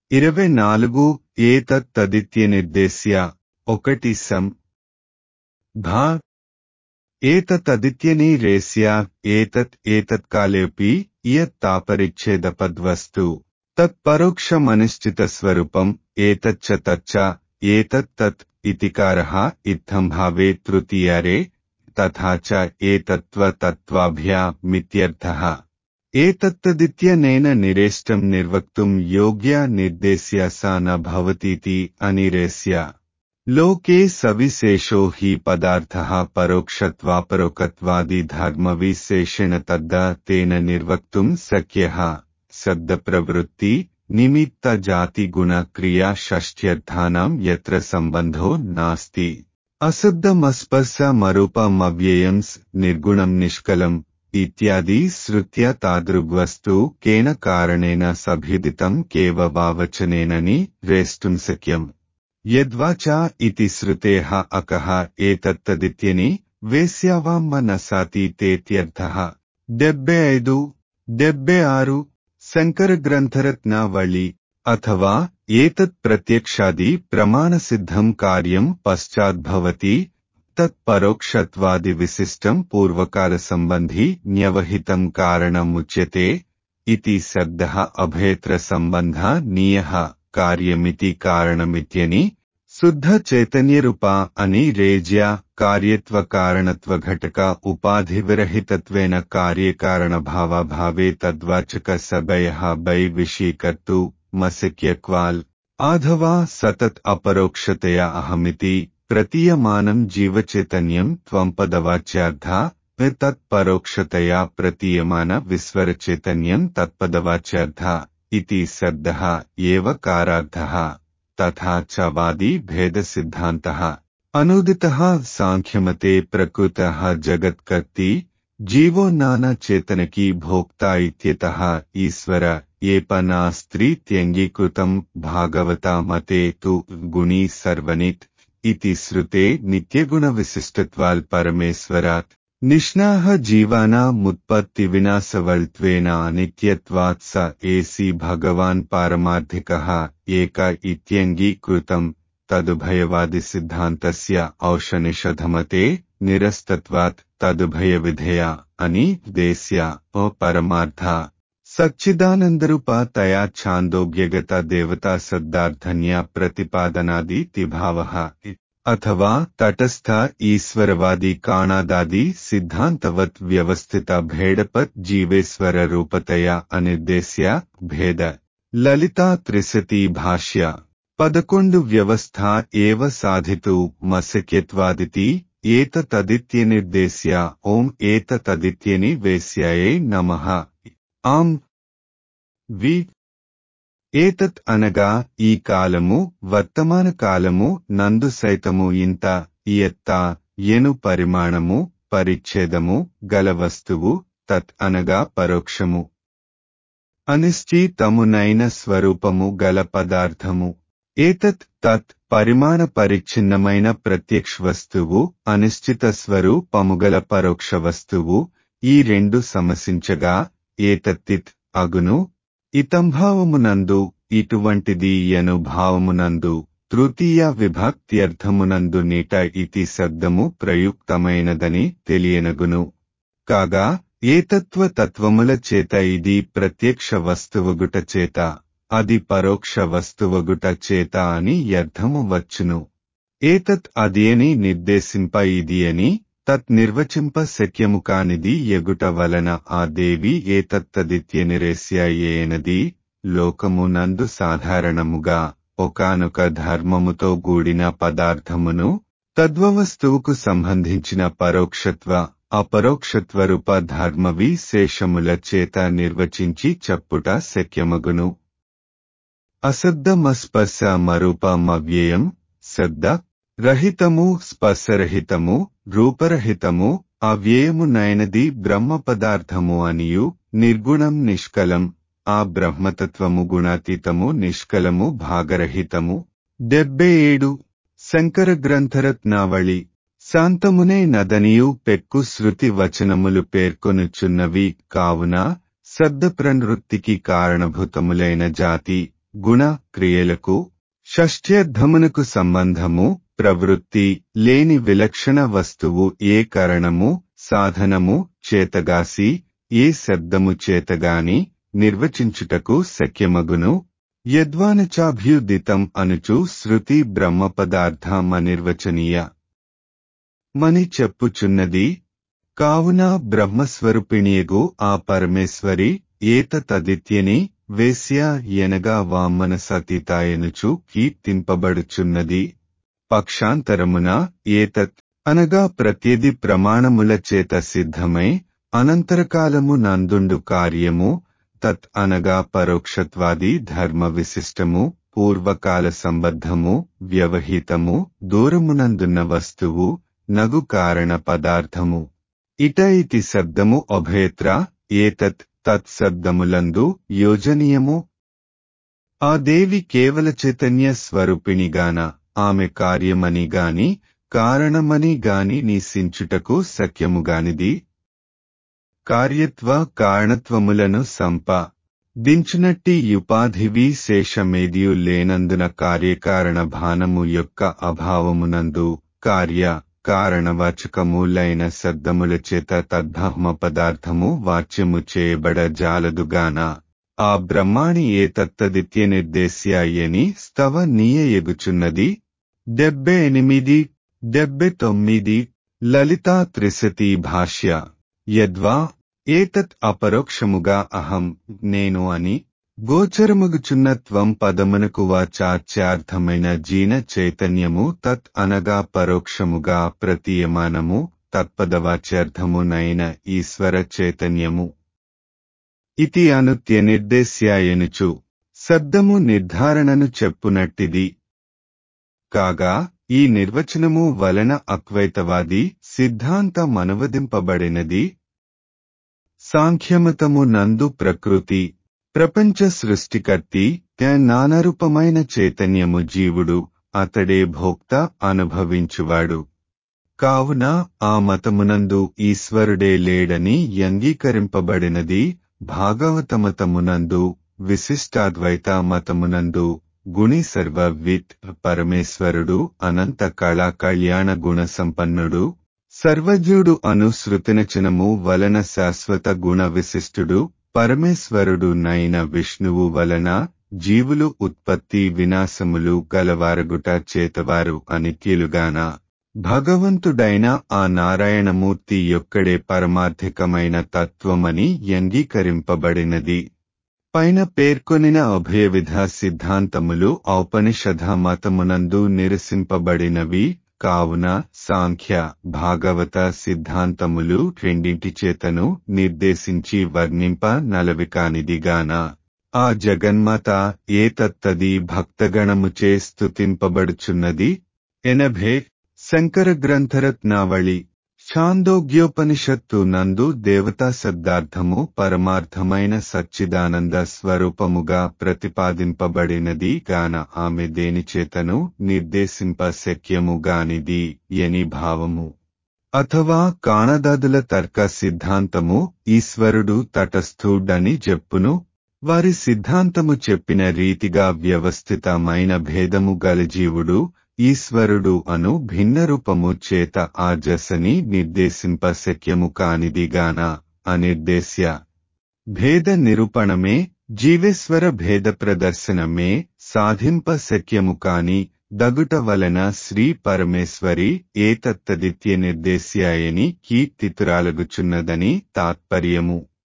ఇరవై నాలుగు ఏతత్ తదిత్యనిర్దేశ్య ఒకటి సం భా ఏతదదిత్యని రేస్య ఏతత్ ఏతత్కాలేపి ఇయత్ తాపరిచ్ఛేదపద్వస్తు తత్పరోక్షమనిశ్చితస్వరూపం ఏతచ్చ తచ్చ ఏతత్ తత్ ఇతికారः ఇత్థం భావే తృతీయరే తథా చ ఏతత్వ తత్వాభ్యామిత్యర్థः ఏతత్తదిత్యనేన నిరేష్టం నిర్వక్తుం యోగ్య నిర్దేశ్య సా న భవతీతి అనిరేస్య లోకే సవిశేషో హి పదార్థः పరోక్షత్వాపరోకత్వాది ధర్మవిశేషేణ తద్ద తేన నిర్వక్తుం శక్యः శబ్దప్రవృత్తి నిమిత్త జాతి గుణ క్రియా షష్ఠ్యర్థానాం యత్ర సంబంధో నాస్తి అశబ్దమస్పర్శమరూపమవ్యయం నిర్గుణం నిష్కలం ఇత్యాది శృత్య తాదృగ్వస్తు కేన కారణేన సభ్యుదితం కేవవావచనేనని రేష్టుం శక్యం యద్వాచా ఇతి శ్రుతేః అకః ఏతత్తదిత్యని వేశ్యావామ్మ నసాతి తేత్యర్థః డెబ్బై ఐదు డెబ్బై ఆరు శంకర గ్రంథరత్నావళి అథవా ఏతత్ ప్రత్యక్షాది ప్రమాణసిద్ధం కార్యం పశ్చాద్భవతి తత్పరోక్షత్వాది విశిష్టం పూర్వకాల సంబంధి న్యవహితం కారణముచ్యతే ఇతి శబ్దః అభేత్ర సంబంధ నియః కార్యమితి కారణమిత్యని శుద్ధ చైతన్యరూప అని రేజ్య కార్యత్వ కారణత్వ ఘటక ఉపాధి విరహితత్వేన కార్యకారణ భావభావే తద్వాచక సభయ బై విషీకర్తు మశక్యక్వాల్ ఆధవా సతత్ అపరోక్షతయా అహమితి ప్రతీయమానం జీవచైతన్యం త్వంపదవాచ్యార్థ తత్పరోక్షతయా ప్రతీయమాన విస్వరచైతన్యం తత్పదవాచ్యార్థ इति शब्दः एव कारार्थः तथा च वादी भेदसिद्धान्तः अनुदितः साङ्ख्यमते प्रकृतः जगत्कर्ति जीवो नानाचेतनकी भोक्ता इत्यतः ईश्वर एपनास्त्रीत्यङ्गीकृतम् भागवता मते तु गुणी सर्वनित् इति श्रुते नित्यगुणविशिष्टत्वाल् परमेश्वरात् निष्णाः जीवानामुत्पत्तिविनाशवल्त्वेन अनित्यत्वात् स एसि भगवान् पारमार्थिकः एक इत्यङ्गीकृतम् तदुभयवादिसिद्धान्तस्य औषनिषधमते निरस्तत्वात् तदुभयविधेया अनि देस्य अपरमार्थ సచ్చిదానందరూప తయా ఛాందోగ్యగత దేవతా సద్దార్థన్య ప్రతిపాదనాది భావ అథవా తటస్థ ఈశ్వరవాది కాణాదాది సిద్ధాంతవత్ వ్యవస్థిత భేడపత్ జీవేశ్వర రూపతయ అనిర్దేశ్య భేద లలితా త్రిశతి భాష్య పదకొండు వ్యవస్థ ఏవ సాధితు మశక్యత్వాదితి ఏతదిత్యనిర్దేశ్య ఓం ఏతదిత్యని వేశ్యాయే నమః ఆం వి ఏతత్ అనగా ఈ కాలము వర్తమాన కాలము నందు సైతము ఇంత ఇయత్త ఎను పరిమాణము పరిచ్ఛేదము గల వస్తువు తత్ అనగా పరోక్షము అనిశ్చితమునైన స్వరూపము గల పదార్థము ఏతత్ తత్ పరిమాణ పరిచ్ఛిన్నమైన ప్రత్యక్ష వస్తువు అనిశ్చిత స్వరూపముగల పరోక్ష వస్తువు ఈ రెండు సమసించగా ఏతత్తిత్ అగును ఇతంభావమునందు ఇటువంటిది యను భావమునందు తృతీయ విభక్త్యర్థమునందు నీట ఇతి శబ్దము ప్రయుక్తమైనదని తెలియనగును కాగా ఏతత్వ తత్వముల చేత ఇది ప్రత్యక్ష వస్తువుగుట చేత అది పరోక్ష వస్తువుగుట చేత అని అర్థము వచ్చును ఏతత్ అది అని నిర్దేశింప ఇది అని తత్ నిర్వచింప శక్యము కానిది ఎగుట వలన ఆ దేవి ఏతత్తదిత్యనిరేస్యయేనది లోకమునందు సాధారణముగా ఒకనొక ధర్మముతో గూడిన పదార్థమును తద్వవస్తువుకు సంబంధించిన పరోక్షత్వ అపరోక్షత్వరూప ధర్మవి శేషముల చేత నిర్వచించి చెప్పుట శక్యమగును అశబ్దమస్పర్శ మరూపమవ్యయం శబ్ద రహితము స్పర్శరహితము రూపరహితము అవ్యయము నయనది బ్రహ్మ పదార్థము అనియు నిర్గుణం నిష్కలం ఆ బ్రహ్మతత్వము గుణాతీతము నిష్కలము భాగరహితము డెబ్బై ఏడు శంకర గ్రంథరత్నావళి శాంతమునే నదనియు పెక్కు శృతి వచనములు పేర్కొనుచున్నవి కావున శబ్ద ప్రనృత్తికి కారణభూతములైన జాతి గుణ క్రియలకు షష్ఠ్యర్థమునకు సంబంధము ప్రవృత్తి లేని విలక్షణ వస్తువు ఏ కరణము సాధనము చేతగాసి ఏ శబ్దము చేతగాని నిర్వచించుటకు శక్యమగును యద్వానచాభ్యుదితం అనుచు శృతి బ్రహ్మ పదార్థమనిర్వచనీయ మని చెప్పుచున్నది కావున బ్రహ్మస్వరూపిణియగు ఆ పరమేశ్వరి ఏత తదిత్యని వేశ్య ఎనగా వామన సతీతాయనుచు కీర్తింపబడుచున్నది పక్షాంతరమున ఏతత్ అనగా ప్రత్యేది ప్రమాణముల చేత సిద్ధమై అనంతరకాలము నందుండు కార్యము తత్ అనగా పరోక్షత్వాది ధర్మ విశిష్టము పూర్వకాల సంబద్ధము వ్యవహితము దూరమునందున్న వస్తువు నగు కారణ పదార్థము ఇట ఇతి శబ్దము అభయత్ర ఏతత్ తత్ శబ్దములందు యోజనీయము ఆ దేవి కేవల చైతన్య స్వరూపిణిగాన ఆమె కార్యమని గాని కారణమని గాని నిసించుటకు శక్యముగానిది కార్యత్వ కారణత్వములను సంప దించునట్టి యుపాధివి శేషమేదియు లేనందున కార్యకారణ భానము యొక్క అభావమునందు కార్య కారణవాచకములైన శబ్దముల చేత తద్బ్రహ్మ పదార్థము వాచ్యము చేయబడ జాలదుగాన ఆ బ్రహ్మాణి ఏ తత్తదిత్య నిర్దేశ్యాయని స్తవ నీయ ఎగుచున్నది డెబ్బె ఎనిమిది డెబ్బె తొమ్మిది లలితా త్రిశతి భాష్య యద్వా ఏతత్ అపరోక్షముగా అహం నేను అని గోచరముగుచున్న త్వం పదమునకు వాచాచ్యార్థమైన జీన చైతన్యము తత్ అనగా పరోక్షముగా ప్రతీయమానము తత్పదవాచ్యార్థమునైన ఈశ్వర చైతన్యము ఇతి అనుత్య నిర్దేశ్యాయనుచు శబ్దము నిర్ధారణను చెప్పునట్టిది కాగా ఈ నిర్వచనము వలన అద్వైతవాది సిద్ధాంత మనవదింపబడినది సాంఖ్యమతము నందు ప్రకృతి ప్రపంచ సృష్టికర్తి నానరూపమైన చైతన్యము జీవుడు అతడే భోక్త అనుభవించువాడు కావున ఆ మతమునందు ఈశ్వరుడే లేడని అంగీకరింపబడినది భాగవతమతమునందు విశిష్టాద్వైత మతమునందు గుణి సర్వవిత్ పరమేశ్వరుడు అనంత కళా కళ్యాణ గుణ సంపన్నుడు సర్వజ్ఞుడు అను శృతినచనము వలన శాశ్వత గుణ విశిష్టుడు పరమేశ్వరుడు నైన విష్ణువు వలన జీవులు ఉత్పత్తి వినాశములు గలవారగుట చేతవారు అనిత్యులుగాన భగవంతుడైన ఆ నారాయణమూర్తి యొక్కడే పరమార్థికమైన తత్వమని అంగీకరింపబడినది పైన పేర్కొనిన అభయవిధ సిద్ధాంతములు ఔపనిషధ మతమునందు నిరసింపబడినవి కావున సాంఖ్య భాగవత సిద్ధాంతములు రెండింటి చేతను నిర్దేశించి వర్ణింప నలవికానిదిగాన ఆ జగన్మాత ఏతత్తది భక్తగణముచే స్తుతింపబడుచున్నది ఎనభే శంకర గ్రంథరత్నావళి ఛాందోగ్యోపనిషత్తు నందు దేవతా శబ్దార్థము పరమార్థమైన సచ్చిదానంద స్వరూపముగా ప్రతిపాదింపబడినది గాన ఆమె దేనిచేతను నిర్దేశింప శక్యముగానిది ఎని భావము అథవా కాణదాదుల తర్క సిద్ధాంతము ఈశ్వరుడు తటస్థుడని చెప్పును వారి సిద్ధాంతము చెప్పిన రీతిగా వ్యవస్థితమైన భేదము గల జీవుడు ఈశ్వరుడు అను భిన్న రూపము చేత ఆ జసని నిర్దేశింప శక్యము కానిదిగాన అనిర్దేశ్య భేద నిరూపణమే జీవేశ్వర భేద ప్రదర్శనమే సాధింప శక్యము కాని దగుట వలన శ్రీ పరమేశ్వరి ఏతత్తదిత్య నిర్దేశ్యాయని కీర్తితురాలగుచున్నదని తాత్పర్యము